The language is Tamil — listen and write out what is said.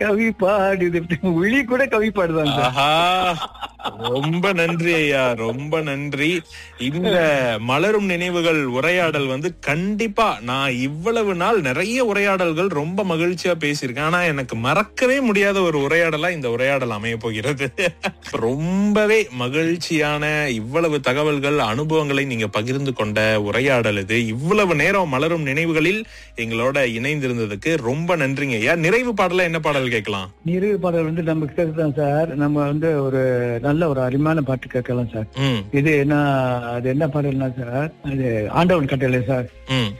கவி பாடுது விழி கூட கவி பாடுதான் சார் ஆஹா ரொம்ப நன்றி ஐயா ரொம்ப நன்றி இந்த மலரும் நினைவுகள் உரையாடல் வந்து கண்டிப்பா நான் இவ்வளவு நாள் நிறைய உரையாடல்கள் ரொம்ப மகிழ்ச்சியா பேசியிருக்கேன் ஆனா எனக்கு மறக்கவே முடியாத ஒரு உரையாடலா இந்த உரையாடல் அமைய போகிறது ரொம்பவே மகிழ்ச்சியான இவ்வளவு தகவல்கள் அனுபவங்களை நீங்க பகிர்ந்து கொண்ட உரையாடல் இது இவ்வளவு நேரம் மலரும் நினைவுகளில் எங்களோட இணைந்திருந்ததுக்கு ரொம்ப நன்றிங்க ஐயா நிறைவு பாடல என்ன பாடல் கேட்கலாம் நிறைவு பாடல் வந்து நம்ம கேட்கலாம் சார் நம்ம வந்து ஒரு நல்ல ஒரு அருமையான பாட்டு கேட்கலாம் சார் ம் இது என்ன அது என்ன பாடல்னா சார் அது ஆண்டவன் கட்டளை சார் ம்